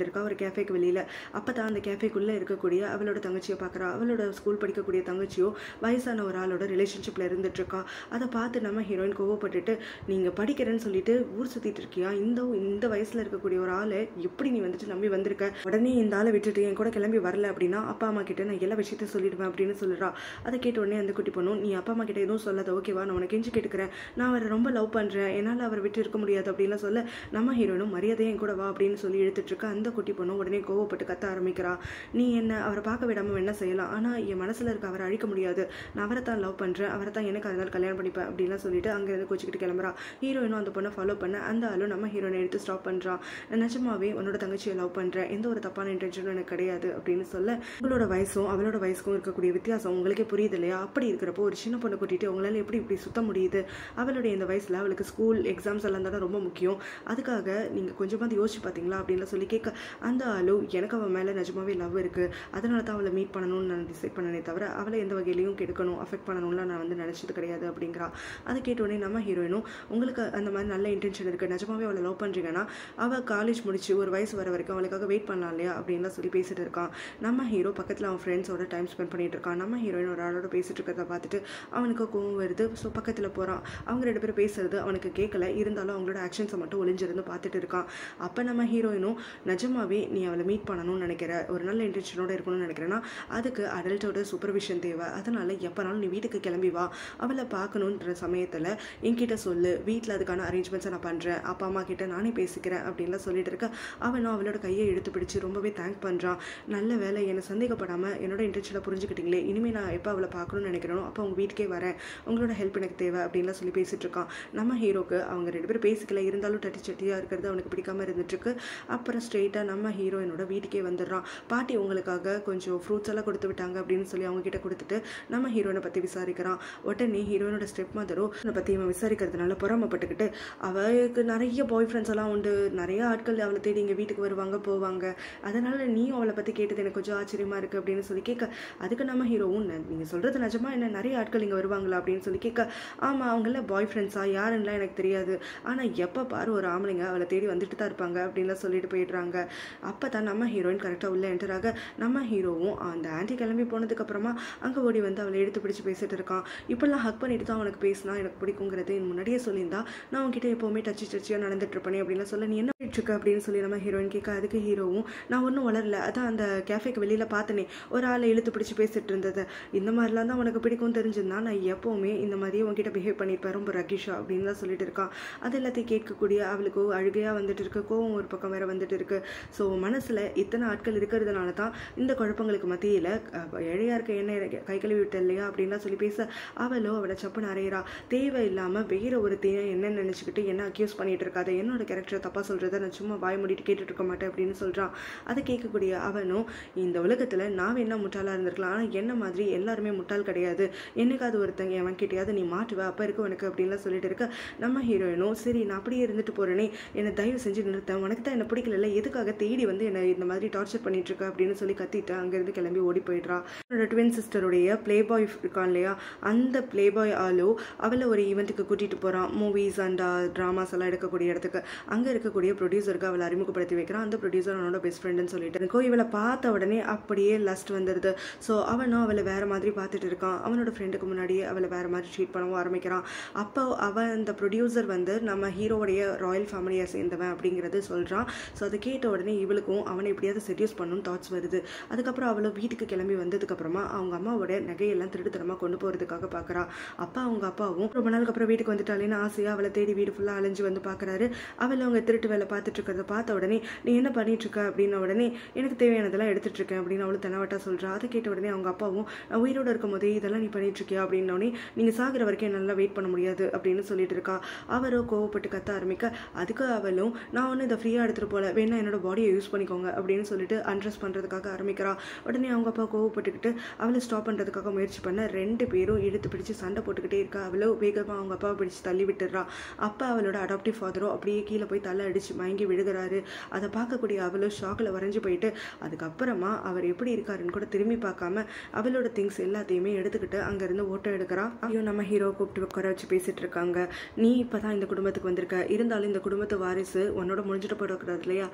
இருக்கா ஒரு கேஃபேக்கு வெளியில் அப்போ தான் அந்த கேஃபேக்குள்ளே இருக்கக்கூடிய அவளோட தங்கச்சியை பார்க்குறா அவளோட ஸ்கூல் படிக்கக்கூடிய தங்கச்சியோ வயசான ஒரு ஆளோட ரிலேஷன்ஷிப்பில் இருந்துட்டு இருக்கா அதை பார்த்து நம்ம ஹீரோயின் கோவப்பட்டுட்டு நீங்கள் படிக்கிறேன்னு சொல்லிட்டு ஊர் சுற்றிட்டு இருக்கியா இந்த இந்த வயசில் இருக்கக்கூடிய ஒரு ஆளை எப்படி நீ வந்துட்டு நம்பி வந்திருக்க உடனே இந்த ஆளை விட்டுட்டு என் கூட கிளம்பி வரல அப்படின்னா அப்பா அம்மா கிட்ட நான் எல்லா விஷயத்தையும் சொல்லிடுவேன் அப்படின்னு சொல்லுறா அதை கேட்ட உடனே அந்த குட்டி பொண்ணும் நீ அப்பா அம்மா கிட்ட எதுவும் சொல்லாத ஓகேவா நான் உனக்கு கெஞ்சி கேட்டுக்கிறேன் நான் அவரை ரொம்ப லவ் பண்ணுறேன் என்னால் அவரை விட்டு இருக்க முடியாது அப்படின்லாம் சொல்ல நம்ம ஹீரோனும் மரியாதையும் என் கூட வா அப்படின்னு சொல்லி எடுத்துட்டு இருக்க அந்த குட்டி பொண்ணும் உடனே கோவப்பட்டு கத்த ஆரம்பிக்கிறா நீ என்ன அவரை பார்க்க விடாம என்ன செய்யலாம் ஆனால் என் மனசில் இருக்க அவரை அழிக்க முடியாது நான் அவரை தான் லவ் பண்ணுறேன் அவரை தான் எனக்கு அதனால கல்யாணம் பண்ணிப்பேன் அப்படின்லாம் சொல்லிட்டு அங்கேருந்து கோச்சிக்கிட்டு கிளம்புறா ஹீரோயினும் அந்த பொண்ணை ஃபாலோ பண்ண அந்த ஆளும் நம்ம ஹீரோனை எடுத்து ஸ்டாப் பண்ணுறான் நான் நிஜமாவே உன்னோட தங்கச்சியை லவ் பண்ணுறேன் எந்த ஒரு தப்பான இன்டென்ஷனும் எனக்கு கிடையாது அப்படின்னு சொல்ல உங்களோட வயசும் அவளோட வயசுக்கும் இருக்கக்கூடிய வித்தியாசம் உங்களுக்கே புரியுது இல்லையா அப்படி இருக்கிறப்போ ஒரு சின்ன பொண்ணை கூட்டிட்டு உங்களால் எப்படி இப்படி சுத்த முடியுது அவளுடைய இந்த வயசில் அவளுக்கு ஸ்கூல் எக்ஸாம்ஸ் எல்லாம் தானே ரொம்ப முக்கியம் அதுக்காக நீங்கள் கொஞ்சமாவது யோசிச்சு பார்த்தீங்களா அப்படின்னு சொல்லி கேட்க அந்த ஆளு எனக்கு அவன் மேலே நிஜமாவே லவ் இருக்குது அதனால தான் அவளை மீட் பண்ணணும்னு நான் டிசைட் பண்ணனே தவிர அவளை எந்த வகையிலையும் கெடுக்கணும் அஃபெக்ட் பண்ணணும்லாம் நான் வந்து நினச்சது கிடையாது அப்படிங்கிறா அதை கேட்ட உடனே நம்ம ஹீரோயினும் உங்களுக்கு அந்த மாதிரி நல்ல இன்டென்ஷன் இருக்குது நிஜமாவே அவளை லவ் பண்ணுறீங்கன்னா அவள் காலேஜ் முடிச்சு ஒரு வயசு வர வரைக்கும் அவளுக்காக வெயிட் பண்ணலாம் இல்லையா அப்படின்லாம் சொல்லி பேசிட்டு இருக்கான் நம்ம ஹீரோ பக்கத்தில் அவன் ஃப்ரெண்ட்ஸோட டைம் ஸ்பெண்ட் பண்ணிட்டு இருக்கான் நம்ம ஹீரோயின் ஒரு ஆளோட பேசிட்டு இருக்கிறத பார்த்துட்டு அவனுக்கு கோவம் வருது ஸோ பக்கத்தில் போகிறான் அவங்க ரெண்டு பேரும் பேசுறது அவனுக்கு கேட்கல இருந்தாலும் அவங்களோட ஆக்ஷன்ஸை மட்டும் ஒளிஞ்சிருந்து பார்த்துட்டு இருக்கான் அப்போ நம்ம ஹீரோயினும் நிஜமாவே நீ அவளை மீட் பண்ணணும்னு நினைக்கிற ஒரு நல்ல இன்டென்ஷனோட இருக்கணும்னு நினைக்கிறேன்னா அதுக்கு அடல்ட்டோட சூப்பர்விஷன் தேவை அதனால எப்போனாலும் நீ வீட்டுக்கு கிளம்பி வா அவளை பார்க்கணுன்ற சமயத்தில் என்கிட்ட சொல்லு வீட்டில் அதுக்கான அரேஞ்ச்மெண்ட்ஸை நான் பண்ணுறேன் அப்பா அம்மா கிட்ட நானே பேசிக்கிறேன் அப்படின்லாம் சொல்லிட்டு இருக்க அவனும் அவளோட கையை எடுத்து பிடிச்சு ரொம்பவே தேங்க் பண்ணுறான் நல்ல வேலை என்னை சந்தேகப்படாமல் என்னோட இன்டென்ஷனை புரிஞ்சுக்கிட்டீங்களே இனிமேல் நான் எப்போ அவளை பார்க்கணும்னு நினைக்கிறேனோ அப்போ உங்கள் வீட்டுக்கே வரேன் உங்களோட ஹெல்ப் எனக்கு தேவை அப்படின்லாம் சொல்லி பேசிட்டு இருக்கான் நம்ம ஹீரோக்கு அவங்க ரெண்டு பேரும் பேசிக்கல இருந்தாலும் டட்டி சட்டியாக இருக்கிறது அவனுக்கு பிடிக்காம இருந்துட்டுருக்கு அப்புறம் ஸ்ட்ரெயிட்டாக நம்ம ஹீரோயினோட வீட்டுக்கே வந்துடுறான் பாட்டி உங்களுக்காக கொஞ்சம் ஃப்ரூட்ஸ் எல்லாம் கொடுத்து விட்டாங்க அப்படின்னு சொல்லி அவங்க கிட்ட கொடுத்துட்டு நம்ம ஹீரோயினை பற்றி விசாரிக்கிறான் உடனே ஹீரோயினோட ஸ்டெப் மதரோ அதை பற்றி இவன் விசாரிக்கிறதுனால பொறாமப்பட்டுக்கிட்டு அவளுக்கு நிறைய பாய் ஃப்ரெண்ட்ஸ் எல்லாம் உண்டு நிறைய ஆட்கள் அவளை தேடி இங்கே வீட்டுக்கு வருவாங்க போவாங்க அதனால நீயும் அவளை பற்றி கேட்டது எனக்கு கொஞ்சம் ஆச்சரியமா இருக்கு அப்படின்னு சொல்லி கேட்க அதுக்கு நம்ம ஹீரோவும் நீங்கள் சொல்கிறது நிஜமா என்ன நிறைய ஆட்கள் இங்கே வருவாங்களா அப்படின்னு சொல்லி கேட்க ஆமாம் அவங்கள பாய் ஃப்ரெண்ட்ஸா யாருன்னெலாம் எனக்கு தெரியாது ஆனால் எப்போ பாரு ஒரு ஆம்பளைங்க அவளை தேடி வந்துட்டு தான் இருப்பாங்க அப்படின்லாம் சொல்லிட்டு போயிடுறாங்க அப்போ தான் நம்ம ஹீரோயின் கரெக்டாக உள்ளே என்டர் ஆக நம்ம ஹீரோவும் அந்த ஆன்ட்டி கிளம்பி போனதுக்கப்புறமா அங்கே ஓடி வந்து அவளை எடுத்து பிடிச்சி பேசிட்டு இருக்கான் இப்படிலாம் ஹக் பண்ணிட்டு தான் அவனுக்கு பேசினா எனக்கு பிடிக்குங்கிறது என் முன்னாடியே சொல்லியிருந்தா நான் உன்கிட்ட எப்போவுமே டச்சு டச்சியாக நடந்துட்டு இருப்பேனே அப்படின்னு சொல்ல நீ என்ன பண்ணிட்டு இருக்க அப்படின்னு சொல்லி நம்ம ஹீரோயின் கேட்க அதுக்கு ஹீரோவும் நான் ஒன்றும் வளரல அதான் அந்த கேஃபேக்கு வெளியில் பார்த்தனே ஒரு ஆளை இழுத்து பிடிச்சி பேசிட்டு இருந்தது இந்த மாதிரிலாம் தான் உனக்கு பிடிக்கும் தெரிஞ்சிருந்தா நான் எப்போவுமே இந்த மாதிரியே உன்கிட்ட பிஹேவ் பண்ணியிருப்பேன் ரொம்ப ரகிஷா அப்படின்னு தான் சொல்லிட்டு இருக்கான் அது எல்லாத்தையும் கேட்கக்கூடிய அவளுக்கு அழுகையாக வந்துட்டு இருக்கு கோவம் ஒரு பக்கம் வேற வந்துட்டு இருக்கு ஸோ மனசில் இத்தனை ஆட்கள் இருக்கிறதுனால தான் இந்த குழப்பங்களுக்கு மத்தியில் இழையா இருக்க என்ன கை கழுவி விட்ட இல்லையா அப்படின்லாம் சொல்லி பேச அவளோ அவளை சப்புன்னு அறையிறா தேவை இல்லாமல் வேற ஒரு தேனை என்ன நினச்சிக்கிட்டு என்ன அக்யூஸ் பண்ணிட்டு இருக்காது என்னோட கேரக்டரை தப்பாக சொல்கிறத நான் சும்மா வாய் மூடிட்டு கேட்டுட்டு இருக்க மாட்டேன் அப்படின்னு சொல்கிறான் அதை கேட்கக்கூடிய அவனும் இந்த உலகத்தில் நான் என்ன முட்டாளாக இருந்திருக்கலாம் ஆனால் என்ன மாதிரி எல்லாருமே முட்டாள் கிடையாது என்னைக்காவது ஒருத்தங்க எவன் கிட்டயாவது நீ மாட்டுவ அப்போ இருக்கு உனக்கு அப்படின்லாம் சொல்லிட்டு இருக்க நம்ம ஹீரோயினும் சரி நான் அப்படியே இருந்துட்டு போகிறேனே என்னை தயவு செஞ்சு நிறுத்தேன் உனக்கு தான் என்ன பிடிக்கல எதுக்காக தேடி வந்து என்னை இந்த மாதிரி டார்ச்சர் பண்ணிட்டு இருக்க அப்படின்னு சொல்லி கத்திட்டு அங்கேருந்து கிளம்பி ஓடி போயிடுறா என்னோட ட்வின் சிஸ்டருடைய ப்ளே பாய் இருக்கான் இல்லையா அந்த ப்ளே பாய் ஆளோ அவளை ஒரு ஈவெண்ட்டுக்கு கூட்டிகிட்டு போகிறான் மூவிஸ் அண்ட் ட்ராமாஸ் எல்லாம் எடுக்கக்கூடிய இடத்துக்கு அங்கே இருக்கக்கூடிய ப்ரொடியூசருக்கு அவளை அறிமுகப்படுத்தி வைக்கிறான் அந்த ப்ரொடியூசர் அவனோட பெஸ்ட் ஃப்ரெண்டுன்னு சொல்லிட்டு இருக்கோ இவளை பார்த்த உடனே அப்படியே லஸ்ட் வந்துடுது ஸோ அவனும் அவளை வேற மாதிரி பார்த்துட்டு இருக்கான் அவனோட ஃப்ரெண்டுக்கு முன்னாடியே அவளை வேற மாதிரி ட்ரீட் பண்ணவும் ஆரம்பிக்கிறான் அப்போ அவன் அந்த ப்ரொடியூசர் வந்து நம்ம ஹீரோவுடைய ராயல் ஃபேமிலியை சேர்ந்தவன் அப்படிங்கிறது சொல்கிறான் ஸோ அதை கேட்ட உடனே இவளுக்கும் அவனை எப்படியாவது செட்யூஸ் பண்ணணும்னு தாட்ஸ் வருது அதுக்கப்புறம் அவளை வீட்டுக்கு கிளம்பி வந்ததுக்கப்புறமா அவங்க அம்மாவோட நகையெல்லாம் திருட்டுத்தனமாக கொண்டு போகிறதுக்காக பார்க்குறா அப்பா அவங்க அப்பாவும் ரொம்ப நாளுக்கு அப்புறம் வீட்டுக்கு வந்துட்டாலேன்னு ஆசையாக அவளை தேடி வீடு ஃபுல்லாக அலைஞ்சு வந்து பார்க்குறாரு அவளை அவங்க திருட்டு வேலை பார்த்துட்டு இருக்கிறத பார்த்த உடனே நீ என்ன பண்ணிட்டு இருக்க அப்படின்ன உடனே எனக்கு தேவையானதெல்லாம் எடுத்துட்டு இருக்கேன் அப்படின்னு அவளு தெனவட்டா சொல்கிறா அதை கேட்ட உடனே அவங்க அப்பாவும் நான் உயிரோடு இருக்கும் போதே இதெல்லாம் நீ பண்ணிட்டு இருக்கியா அப்படின்னோடனே நீங்கள் சாகிற வரைக்கும் என்னால் வெயிட் பண்ண முடியாது அப்படின்னு சொல்லிட்டு இருக்கா அவரோ கோவப்பட்டு கத்த ஆரம்பிக்க அதுக்கு அவளும் நான் ஒன்று இதை ஃப்ரீயாக எடுத்துகிட்டு போல வேணா என்னோட பாடியை யூஸ் பண்ணிக்கோங்க அப்படின்னு சொல்லிட்டு அண்ட்ரஸ் பண்ணுறதுக்காக ஆரம்பிக்கிறா உடனே அவங்க அப்பா கோவப்பட்டுக்கிட்டு அவளை ஸ்டாப் பண்ணுறதுக்காக முயற்சி பண்ண ரெண்டு பேரும் இழுத்து பிடிச்சு சண்டை போட்டுக்கிட்டே இருக்கா அவளோ வேகமாக அவங்க அப்பாவை பிடிச்சு தள்ளி விட்டுறா அப்பா அவளோட அடாப்டிவ் ஃபாதரோ அப்படியே கீழே போய் தலை அடிச்சு மயங்கி விழுகிறாரு அதை பார்க்கக்கூடிய அவளோ ஷாக்கில் வரைஞ்சு போயிட்டு அதுக்கப்புறமா அவர் எப்படி இருக்காருன்னு கூட திரும்பி பார்க்காம அவளோட திங்ஸ் எல்லாத்தையுமே எடுத்துக்கிட்டு அங்கேருந்து ஓட்டம் எடுக்கிறா ஐயோ நம்ம ஹீரோ கூப்பிட்டு உட்கார வச்சு பேசிட்டு இருக்காங்க நீ இப்போ தான் இந்த குடும்பத்துக்கு வந்திருக்க இருந்தாலும் இந்த குடும்பத்து வாரிசு உன்னோட முடிஞ்சிட்டு போடக்கூடாது இல்லையா அதனால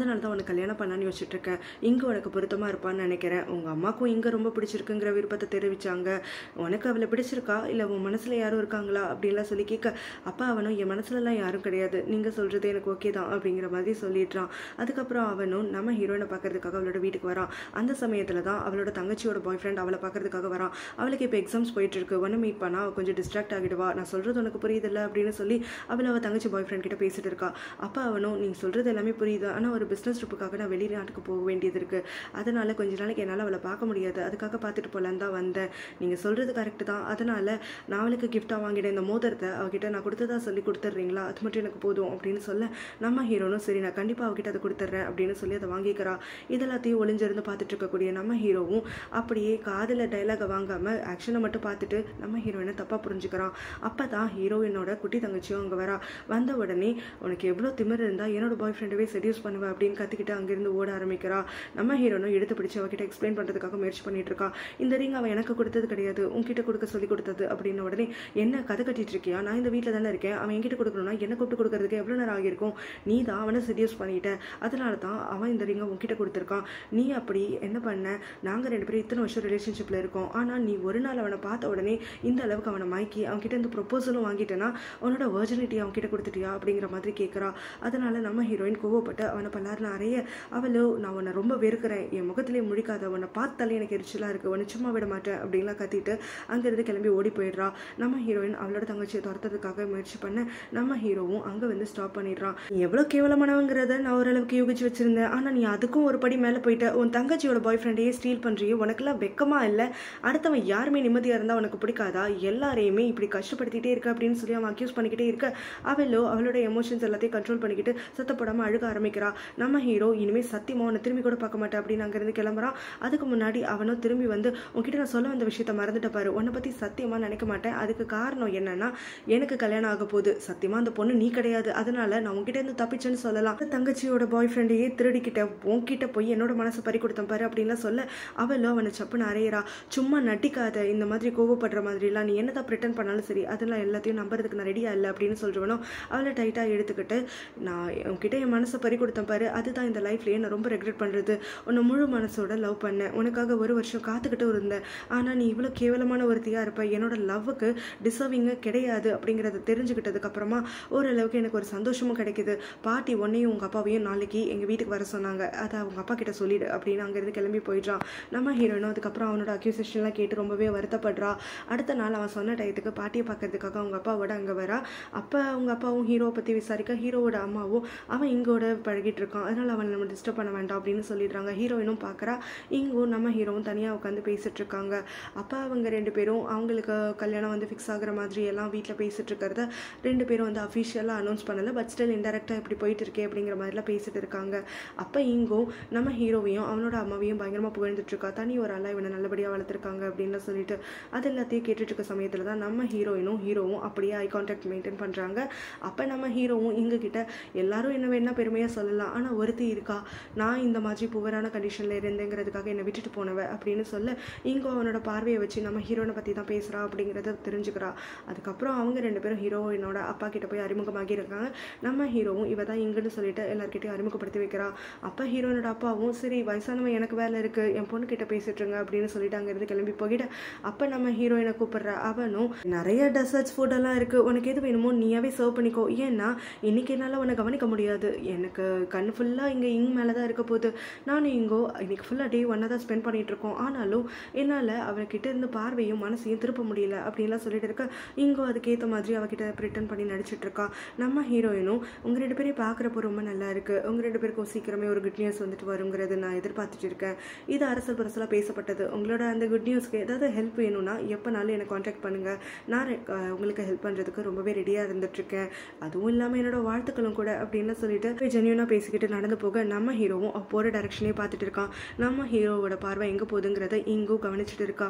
அதனால தான் உனக்கு கல்யாணம் பண்ணலான்னு யோசிச்சுட்டு இருக்கேன் இங்கே உனக்கு பொருத்தமாக இருப்பான்னு நினைக்கிறேன் உங்கள் அம்மாக்கும் இங்கே ரொம்ப பிடிச்சிருக்குங்கிற விருப்பத்தை தெரிவிச்சாங்க உனக்கு அவளை பிடிச்சிருக்கா இல்லை உன் மனசில் யாரும் இருக்காங்களா அப்படின்லாம் சொல்லி கேட்க அப்பா அவனும் என் மனசுலலாம் யாரும் கிடையாது நீங்கள் சொல்கிறது எனக்கு ஓகே தான் அப்படிங்கிற மாதிரி சொல்லிடுறான் அதுக்கப்புறம் அவனும் நம்ம ஹீரோயினை பார்க்கறதுக்காக அவளோட வீட்டுக்கு வரான் அந்த சமயத்தில் தான் அவளோட தங்கச்சியோட பாய் ஃப்ரெண்ட் அவளை பார்க்கறதுக்காக வரான் அவளுக்கு இப்போ எக்ஸாம்ஸ் போயிட்டு இருக்கு ஒன்று மீட் பண்ணா அவ கொஞ்சம் டிஸ்ட்ராக்ட் ஆகிடுவா நான் சொல்கிறது உனக்கு புரியுதில்ல அப்படின்னு சொல்லி அவள் அவள் தங்கச்சி பாய் ஃப்ரெண்ட் கிட்ட பேசிட்டு இருக்கா அப்போ அவனும் நீ சொல்கிறது எல்லாமே புரியுது ஆனால் ஒரு பிஸ்னஸ் ட்ரிப்புக்காக நான் வெளிநாட்டுக்கு போக வேண்டியது இருக்கு அதனால கொஞ்ச நாளைக்கு என்னால் அவளை பார்க்க முடியாது அதுக்காக பார்த்துட்டு போகலான்னு தான் வந்தேன் நீங்கள் சொல்கிறது கரெக்டு தான் அதனால நான் அவளுக்கு கிஃப்டாக வாங்கிட்டேன் இந்த மோதிரத்தை அவகிட்ட நான் கொடுத்ததா சொல்லி கொடுத்துட்றீங்களா அது மட்டும் எனக்கு போதும் அப்படின்னு சொல்ல நம்ம ஹீரோனும் சரி நான் கண்டிப்பாக அவகிட்ட அதை கொடுத்துட்றேன் அப்படின்னு சொல்லி அதை வாங்கிக்கிறா இதெல்லாத்தையும் ஒளிஞ்சிருந்து பார்த்துட்டு இருக்கக்கூடிய நம்ம ஹீரோவும் அப்படியே காதில் டைலாகை வாங்காமல் ஆக்ஷனை மட்டும் பார்த்துட்டு நம்ம ஹீரோயினை தப்பாக புரிஞ்சுக்கிறான் அப்போ தான் ஹீரோயினோட குட்டி தங்கச்சியும் அங்கே வரா வந்த உடனே உனக்கு எவ்வளோ திமிர் இருந்தால் என்னோட பாய் ஃப்ரெண்டவே செடியூஸ் பண்ணுவேன் அப்படின்னு கற்றுக்கிட்டு அங்கேருந்து ஓட ஆரம்பிக்கிறா நம்ம ஹீரோனும் எடுத்து பிடிச்சி அவகிட்ட எக்ஸ்பிளைன் பண்ணுறதுக்காக முயற்சி பண்ணிட்டு இருக்கா இந்த ரிங் அவன் எனக்கு கொடுத்தது கிடையாது உன்கிட்ட கொடுக்க சொல்லி கொடுத்தது அப்படின்ன உடனே என்ன கதை கட்டிட்டு இருக்கியா நான் இந்த வீட்டில் தானே இருக்கேன் அவன் என்கிட்ட கொடுக்கணும்னா என்ன கூப்பிட்டு கொடுக்கறதுக்கு எவ்வளோ நேரம் ஆகியிருக்கும் நீ தான் அவனை செடியூஸ் பண்ணிட்ட அதனால தான் அவன் இந்த ரிங்கை உன்கிட்ட கொடுத்துருக்கான் நீ அப்படி என்ன பண்ண நாங்கள் ரெண்டு பேரும் இத்தனை வருஷம் ரிலேஷன்ஷிப்பில் இருக்கோம் ஆனால் நீ ஒரு நாள் அவனை பார்த்த உடனே இந்த அளவுக்கு அவனை மயக்கி அவன்கிட்ட இருந்து ப்ரொப்போசலும் வாங்கிட்டேன்னா அவனோட வர்ஜினிட்டி அவன்கிட்ட கொடுத்துட்டியா அப்படிங்கிற மாதிரி கேட்குறா அதனால நம்ம ஹீரோயின் கோவப்பட்டு அவனை பல்லாருன்னு அறைய அவளோ நான் உன்னை ரொம்ப வெறுக்கிறேன் என் முகத்திலே முழிக்காத உன்னை பார்த்தாலே எனக்கு எரிச்சலாக இருக்குது உன்னை சும்மா விட மாட்டேன் அப்படின்லாம் கத்திட்டு அங்கேருந்து கிளம்பி ஓடி போயிடுறா நம்ம ஹீரோயின் அவளோட தங்கச்சியை துரத்துறதுக்காக முயற்சி பண்ண நம்ம ஹீரோவும் அங்கே வந்து ஸ்டாப் பண்ணிடுறான் நீ எவ்வளோ கேவலமானவங்கிறத நான் ஓரளவுக்கு யோகிச்சு வச்சிருந்தேன் ஆனால் நீ அதுக்கும் ஒரு படி மேலே போயிட்ட உன் தங்கச்சியோட பாய் ஃப்ரெண்டையே ஸ்டீல் பண்ணுறியே உனக்கெல்லாம் வெக்கமா இல்லை அடுத்தவன் யாருமே நிம்மதியாக இருந்தால் உனக்கு பிடிக்காதா எல்லாரையுமே இப்படி கஷ்டப்படுத்திட்டே இருக்க அப்படின்னு சொல்லி அவன் அக்யூஸ் பண்ணிக்கிட்டே இருக்க அவளோ அவளோட எமோஷன்ஸ் எல்லாத்தையும் கண்ட்ரோல் பண்ணிக்கிட்டு சத்தப்படாமல் அழுக ஆரம்பிக்கிறா நம்ம ஹீரோ இனிமேல் சத்தியமாக உன்னை திரும்பி கூட பார்க்க மாட்டேன் அப்படின்னு அங்கேருந்து கிளம்புறான் அதுக்கு முன்னாடி அவனும் திரும்பி வந்து உன்கிட்ட நான் சொல்ல வந்த விஷயத்த மறந்துட்ட பாரு உன்னை பற்றி சத்தியமாக நினைக்க மாட்டேன் அதுக்கு காரணம் என்னன்னா எனக்கு கல்யாணம் ஆக போகுது சத்தியமாக அந்த பொண்ணு நீ கிடையாது அதனால நான் உன்கிட்ட இருந்து தப்பிச்சேன்னு சொல்லலாம் அந்த தங்கச்சியோட பாய் ஃப்ரெண்டையே திருடிக்கிட்ட உன்கிட்ட போய் என்னோட மனசை பறி கொடுத்தேன் பாரு அப்படின்லாம் சொல்ல அவளோ அவனை சப்புன்னு அறையிறா சும்மா நட்டிக்காத இந்த மாதிரி கோவப்படுற மாதிரிலாம் நீ என்னதான் ப்ரிட்டன் பண்ணாலும் சரி அதெல்லாம் எல்லாத்தையும் நம்புறதுக்கு நான் ரெடியா இல்லை அப்படின்னு சொல்றவனும் அவளை டைட்டாக எடுத்துக்கிட்டு நான் உன்கிட்ட என் மனசை பறி கொடுத்தேன் பாரு அதுதான் இந்த லைஃப்லயே நான் ரொம்ப ரெக்ரெட் பண்றது உன்னை முழு மனசோட லவ் பண்ணேன் உனக்காக ஒரு வருஷம் காத்துக்கிட்டு இருந்தேன் ஆனா நீ இவ்வளோ கேவலமான ஒருத்தியா இருப்ப என்னோட லவ்வுக்கு டிசர்விங்க கிடையாது அப்படிங்கிறத தெரிஞ்சுக்கிட்டதுக்கு அப்புறமா ஓரளவுக்கு எனக்கு ஒரு சந்தோஷமும் கிடைக்குது பாட்டி உன்னையும் உங்க அப்பாவையும் நாளைக்கு எங்க வீட்டுக்கு வர சொன்னாங்க அதை அவங்க அப்பா கிட்ட சொல்லிடு அப்படின்னு அங்கேருந்து கிளம்பி போயிடுறான் நம்ம ஹீரோயினும் அதுக்கப்புறம் அவனோட அக்யூசேஷன்லாம் கேட்டு ரொம்பவே வருத்தப்படுறா அடுத்த நாள் அவன் சொன்ன டயத்துக்கு பாட்டியை பார்க்கறதுக்காக அவங்க அப்பாவோட அங்கே வரா அப்போ அவங்க அப்பாவும் ஹீரோவை பற்றி விசாரிக்க ஹீரோவோட அம்மாவும் அவன் இங்கோட பழகிட்டு இருக்கான் அதனால அவனை நம்ம டிஸ்டர்ப் பண்ண வேண்டாம் அப்படின்னு சொல்லிடுறாங்க ஹீரோயினும் பார்க்குறா இங்கும் நம்ம ஹீரோவும் தனியாக உட்காந்து பேசிட்டு இருக்காங்க அப்போ அவங்க ரெண்டு பேரும் அவங்களுக்கு கல்யாணம் வந்து ஃபிக்ஸ் ஆகுற மாதிரி எல்லாம் வீட்டில் பேசிட்டு இருக்கிறத ரெண்டு பேரும் வந்து அஃபிஷியலாக அனௌன்ஸ் பண்ணல பட் ஸ்டில் இன்டெரக்டாக இப்படி போயிட்டு இருக்கே அப்படிங்கிற மாதிரிலாம் பேசிட்டு இருக்காங்க அப்போ இங்கும் நம்ம ஹீரோவையும் அவனோட அம்மாவையும் பயங்கரமாக புகழ்ந்துட்டு இருக்கா தனி ஒரு ஆளா இவனை நல்லபடியாக வளர்த்துருக்காங்க அப்படின்னு சொல்லிட்டு அது எல்லாத்தையும் கேட்டுட்டு இருக்க சமயத்தில் தான் நம்ம ஹீரோயினும் ஹீரோவும் அப்படியே ஐ கான்டாக்ட் மெயின்டைன் பண்ணுறாங்க அப்போ நம்ம ஹீரோவும் இங்க கிட்ட எல்லாரும் என்ன வேணா பெருமையாக சொல்லலாம் ஆனால் ஒருத்தி இருக்கா நான் இந்த மாதிரி புவரான கண்டிஷனில் இருந்தேங்கிறதுக்காக என்னை விட்டுட்டு போனவ அப்படின்னு சொல்ல இங்கோ அவனோட பார்வையை வச்சு நம்ம ஹீரோனை பற்றி தான் பேசுகிறா அப்படிங்கிறத தெரிஞ்சுக்கிறா அதுக்கப்புறம் அவங்க ரெண்டு பேரும் ஹீரோயினோட அப்பா கிட்ட போய் அறிமுகமாகி இருக்காங்க நம்ம ஹீரோவும் இவ தான் இங்கன்னு சொல்லிட்டு எல்லார்கிட்டையும் அறிமுகப்படுத்தி வைக்கிறா அப்போ ஹீரோயினோட அப்பாவும் சரி வயசானவன் எனக்கு வேலை இருக்கு என் பொண்ணு கிட்ட பேசிட்டு இருங்க அப்படின்னு சொல்லிட்டு அங்கேருந்து கிளம்பி போகிட அப்போ நம்ம ஹீரோயினை கூப்பிடுற அவனும் நிறைய டெசர்ட்ஸ் ஃபுட்டெல்லாம் இருக்கு உனக்கு எது வேணுமோ நீயாவே சர்வ் பண்ணிக்கோ ஏன்னா இன்னைக்கு என்னால் உன்னை கவனிக்க முடியாது எனக்கு கண் ஃபுல்லாக இங்கே இங் மேலே தான் இருக்க போகுது நானும் இங்கோ இன்னைக்கு ஃபுல்லாக டே ஒன்னாக தான் ஸ்பெண்ட் பண்ணிட்டு இருக்கோம் ஆனாலும் என்னால் அவர்கிட்ட இருந்து பார்வையும் மனசையும் திருப்ப முடியல அப்படின்லாம் சொல்லிட்டு இருக்க இங்கோ அதுக்கேற்ற மாதிரி அவகிட்ட ரிட்டர்ன் பண்ணி நடிச்சிட்டு இருக்கா நம்ம ஹீரோயினும் உங்கள் ரெண்டு பேரையும் பார்க்குறப்போ ரொம்ப நல்லா இருக்கு உங்கள் ரெண்டு பேருக்கும் சீக்கிரமே ஒரு குட் நியூஸ் வந்துட்டு வருங்கிறது நான் எதிர்பார்த்துட்டு இருக்கேன் இது அரசல் பரசலாக பேசப்பட்டது உங்களோட அந்த குட் நியூஸ்க்கு ஏதாவது ஹெல்ப் வேணும்னா எப்போனாலும் எனக்கு காண்டாக்ட் பண்ணுங்க நான் அஹ், உங்களுக்கு ஹெல்ப் பண்ணுறதுக்கு ரொம்பவே ரெடியாக இருந்துட்டு இருக்கேன் அதுவும் இல்லாமல் என்னோட வாழ்த்துக்களும் கூட அப்படின்னு சொல்லிட்டு ஜென்யூனாக பேசிக்கிட்டு நடந்து போக நம்ம ஹீரோவும் போகிற டைரக்ஷனே பார்த்துட்டு இருக்கான் நம்ம ஹீரோவோட பார்வை எங்கே போகுதுங்கிறத இங்கும் கவனிச்சுட்டு இருக்கா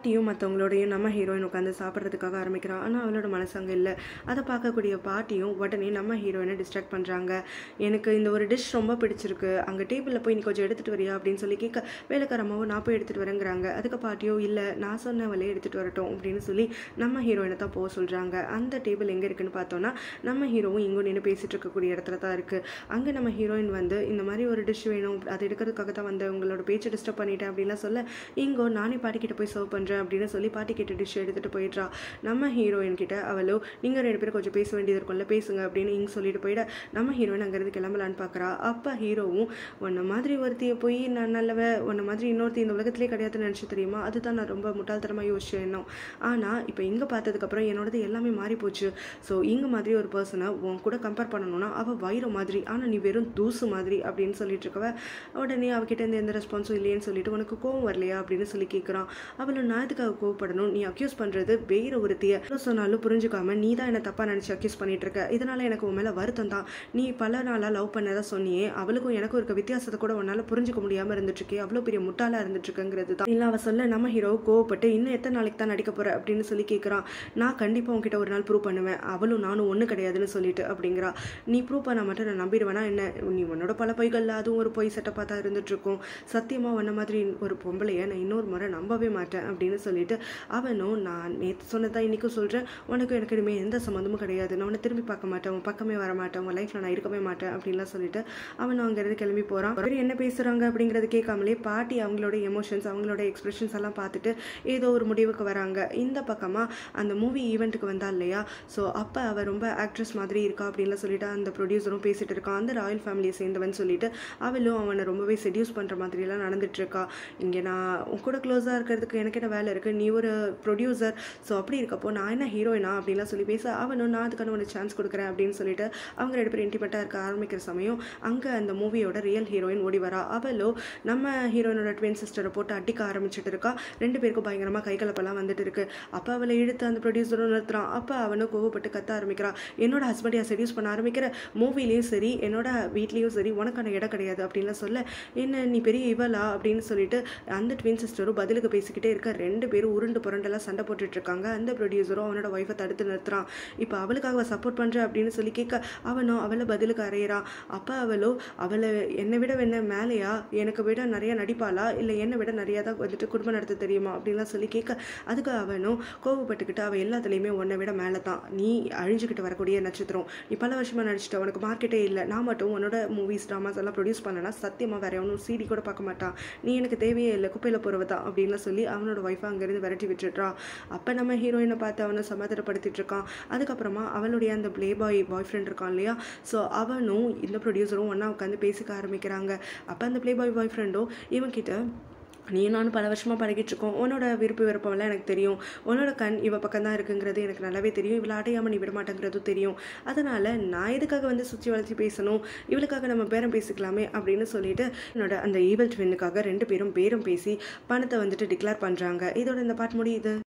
பாட்டியும் மற்றவங்களோடையும் நம்ம ஹீரோயின் உட்காந்து சாப்பிட்றதுக்காக ஆரம்பிக்கிறான் ஆனால் அவளோட மனசு அங்கே இல்லை அதை பார்க்கக்கூடிய பாட்டியும் உடனே நம்ம ஹீரோயினை டிஸ்ட்ராக்ட் பண்ணுறாங்க எனக்கு இந்த ஒரு டிஷ் ரொம்ப பிடிச்சிருக்கு அங்கே டேபிளில் போய் நீ கொஞ்சம் எடுத்துகிட்டு வரியா அப்படின்னு சொல்லி கேட்க வேலைக்காரமாவும் நான் போய் எடுத்துகிட்டு வரேங்கிறாங்க அதுக்கு பாட்டியோ இல்லை நான் சொன்னவளே எடுத்துகிட்டு வரட்டும் அப்படின்னு சொல்லி நம்ம ஹீரோயினை தான் போக சொல்கிறாங்க அந்த டேபிள் எங்கே இருக்குன்னு பார்த்தோன்னா நம்ம ஹீரோவும் இங்கும் நின்று பேசிகிட்டு இருக்கக்கூடிய இடத்துல தான் இருக்குது அங்கே நம்ம ஹீரோயின் வந்து இந்த மாதிரி ஒரு டிஷ் வேணும் அது எடுக்கிறதுக்காக தான் வந்து உங்களோட பேச்சை டிஸ்டர்ப் பண்ணிட்டேன் அப்படின்லாம் சொல்ல இங்கோ நானே பாட்டிக்கிட்ட போய் சர்வ் பண்ணுறேன் அப்படின்னு சொல்லி பாட்டிக்கிட்ட டிஷ் எடுத்துகிட்டு போயிடுறா நம்ம ஹீரோயின் கிட்ட அவளோ நீங்கள் ரெண்டு பேரும் கொஞ்சம் பேச வேண்டியது இருக்கும்ல பேசுங்க அப்படின்னு இங்கே சொல்லிட்டு போயிட நம்ம ஹீரோயின் அங்கேருந்து கிளம்பலான்னு பார்க்குறா அப்போ ஹீரோவும் உன்ன மாதிரி ஒருத்தியை போய் நான் நல்லவ உன்ன மாதிரி இன்னொருத்தி இந்த உலகத்திலே கிடையாதுன்னு நினச்சி தெரியுமா அதுதான் நான் ரொம்ப முட்டாள்தனமாக யோசிச்சேன் எண்ணம் ஆனால் இப்போ இங்கே பார்த்ததுக்கப்புறம் என்னோடது எல்லாமே மாறி போச்சு ஸோ இங்கே மாதிரி ஒரு பர்சனை உன் கூட கம்பேர் பண்ணணும்னா அவள் வைரம் மாதிரி ஆனால் நீ வெறும் தூசு மாதிரி அப்படின்னு சொல்லிட்டு இருக்கவ உடனே அவகிட்ட இருந்து எந்த ரெஸ்பான்ஸும் இல்லையேன்னு சொல்லிட்டு உனக்கு கோவம் வரலையா அப்படின்னு சொல்லி கேட்குறான் அவளும் நான் எதுக்காக கோவப்படணும் நீ அக்யூஸ் பண்ணுறது வேற ஒருத்திய எவ்வளவு சொன்னாலும் புரிஞ்சுக்காம நீ தான் என்ன தப்பாக நினச்சி அக்யூஸ் பண்ணிட்டு இருக்க இதனால எனக்கு உன் மேலே வருத்தம் தான் நீ பல நாளாக லவ் பண்ணதா சொன்னியே அவளுக்கும் எனக்கும் இருக்க வித்தியாசத்தை கூட உன்னால் புரிஞ்சுக்க முடியாமல் இருந்துட்டு இருக்கே அவ்வளோ பெரிய முட்டாளாக இருந்துட்டு இருக்குங்கிறது தான் இல்லை அவ சொல்ல நம்ம ஹீரோ கோவப்பட்டு இன்னும் எத்தனை நாளைக்கு தான் நடிக்க போற அப்படின்னு சொல்லி கேட்குறான் நான் கண்டிப்பாக உன்கிட்ட ஒரு நாள் ப்ரூவ் பண்ணுவேன் அவளும் நானும் ஒன்று கிடையாதுன்னு சொல்லிட்டு அப்படிங்கிறா நீ ப்ரூவ் பண்ண மட்டும் நான் நம்பிடுவேனா என்ன நீ உன்னோட பல பொய்கள்ல அதுவும் ஒரு பொய் செட்டப்பாக தான் இருந்துட்டு இருக்கும் சத்தியமா உன்ன மாதிரி ஒரு பொம்பளைய நான் இன்னொரு முறை நம்பவே மாட்டேன் அப்படின்னு சொல்லிட்டு அவனும் நான் நேற்று சொன்னதான் இன்னைக்கும் சொல்றேன் உனக்கு எனக்கு இனிமேல் எந்த சம்மந்தமும் கிடையாது நான் உன்னை திரும்பி பார்க்க மாட்டேன் உன் பக்கமே வர மாட்டேன் உன் லைஃப்ல நான் இருக்கவே மாட்டேன் அப்படின்லாம் சொல்லிட்டு அவன் அங்கேருந்து கிளம்பி போறான் வேற என்ன பேசுறாங்க அப்படிங்கறது கேட்காமலே பாட்டி அவங்களோட எமோஷன்ஸ் அவங்களோட எக்ஸ்பிரஷன்ஸ் எல்லாம் பார்த்துட்டு ஏதோ ஒரு முடிவுக்கு வராங்க இந்த பக்கமா அந்த மூவி ஈவெண்ட்டுக்கு வந்தா இல்லையா ஸோ அப்போ அவ ரொம்ப ஆக்ட்ரஸ் மாதிரி இருக்கா அப்படின்லாம் சொல்லிட்டு அந்த ப்ரொடியூசரும் பேசிட்டு இருக்கான் அந்த ராயல் ஃபேமிலியை சேர்ந்தவன் சொல்லிட்டு அவளும் அவனை ரொம்பவே செடியூஸ் பண்ணுற மாதிரியெல்லாம் நடந்துட்டு இருக்கா இங்கே நான் உன் கூட க்ளோஸாக இருக்கிறதுக்கு எனக்கு என்ன வேலை இருக்குது நீ ஒரு ப்ரொடியூசர் ஸோ அப்படி இருக்கப்போ நான் என்ன ஹீரோயினா அப்படின்லாம் சொல்லி பேச அவனும் நான் அதுக்கான ஒரு சான்ஸ் கொடுக்குறேன் அப்படின்னு சொல்லிட்டு அவங்க ரெண்டு பேரும் இன்டிமெண்ட்டாக இருக்க ஆரம்பிக்கிற சமயம் அங்கே அந்த மூவியோட ரியல் ஹீரோயின் ஓடி வரா அவளோ நம்ம ஹீரோயினோட ட்வின் சிஸ்டரை போட்டு அடிக்க ஆரம்பிச்சிட்டு இருக்கா ரெண்டு பேருக்கும் பயங்கரமாக கைகலப்பெல்லாம் வந்துட்டு இருக்கு அப்போ அவளை இழுத்து அந்த ப்ரொடியூசரும் நிறுத்துறான் அப்போ அவனும் கோவப்பட்டு கத்த ஆரம்பிக்கிறான் என்னோட ஹஸ்பண்டையா செடியூஸ் பண்ண ஆரம்பிக்கிற மூவிலையும் சரி என்னோட வீட்லேயும் சரி உனக்கான இடம் கிடையாது அப்படின்லாம் சொல்ல என்ன நீ பெரிய இவளா அப்படின்னு சொல்லிட்டு அந்த ட்வின் சிஸ்டரும் பதிலுக்கு பேசிக்கிட்டே இருக்க ரெண்டு பேரும் உருண்டு புரண்டெல்லாம் சண்டை போட்டுட்டு இருக்காங்க அந்த ப்ரொடியூசரும் அவனோட ஒய்ஃபை தடுத்து நிறுத்துறான் இப்போ அவளுக்காக சப்போர்ட் பண்ணுற அப்படின்னு சொல்லி கேட்க அவனும் அவளை பதிலுக்கு அறையிறான் அப்போ அவளோ அவளை என்னை விட என்ன மேலேயா எனக்கு விட நிறைய நடிப்பாளா இல்லை என்னை விட நிறையா தான் வந்துட்டு குடும்பம் நடத்த தெரியுமா அப்படின்லாம் சொல்லி கேட்க அதுக்கு அவனும் கோவப்பட்டுக்கிட்டு அவள் எல்லாத்துலேயுமே உன்னை விட மேலே தான் நீ அழிஞ்சுக்கிட்டு வரக்கூடிய நட்சத்திரம் நீ பல வருஷமாக நடிச்சிட்ட உனக்கு மார்க்கெட்டே இல்லை நான் மட்டும் உன்னோட மூவிஸ் ட்ராமாஸ் எல்லாம் ப்ரொடியூஸ் பண்ணனா சத்தியமாக வேற ஒன்றும் சிடி கூட பார்க்க மாட்டான் நீ எனக்கு தேவையே இல்லை குப்பையில் போகிறவ தான் அப்படின்லாம் சொல்லி அவனோட ஒய்ஃபை அங்கேருந்து விரட்டி விட்டுடுறா அப்போ நம்ம ஹீரோயினை பார்த்து அவனை சமாதானப்படுத்திட்டு இருக்கான் அதுக்கப்புறமா அவளுடைய அந்த ப்ளே பாய் பாய் ஃப்ரெண்ட் இருக்கான் இல்லையா ஸோ அவனும் இந்த ப்ரொடியூசரும் ஒன்றா உட்காந்து பேசிக்க ஆரம்பிக்கிறாங்க அப்போ அந்த ப்ளே பாய் பாய் ஃப்ரெண்டும் இவன்கிட்ட நீ நானும் பல வருஷமாக பழகிட்டு இருக்கோம் உன்னோட விருப்ப விருப்பம்லாம் எனக்கு தெரியும் உன்னோட கண் இவ பக்கம் தான் இருக்குங்கிறது எனக்கு நல்லாவே தெரியும் இவளை அடையாமல் நீ விட மாட்டேங்கிறதும் தெரியும் அதனால் நான் எதுக்காக வந்து சுற்றி வளர்ச்சி பேசணும் இவளுக்காக நம்ம பேரம் பேசிக்கலாமே அப்படின்னு சொல்லிட்டு என்னோட அந்த ஈவல் ட்வின்னுக்காக ரெண்டு பேரும் பேரம் பேசி பணத்தை வந்துட்டு டிக்ளேர் பண்ணுறாங்க இதோட இந்த பாட்டு முடியுது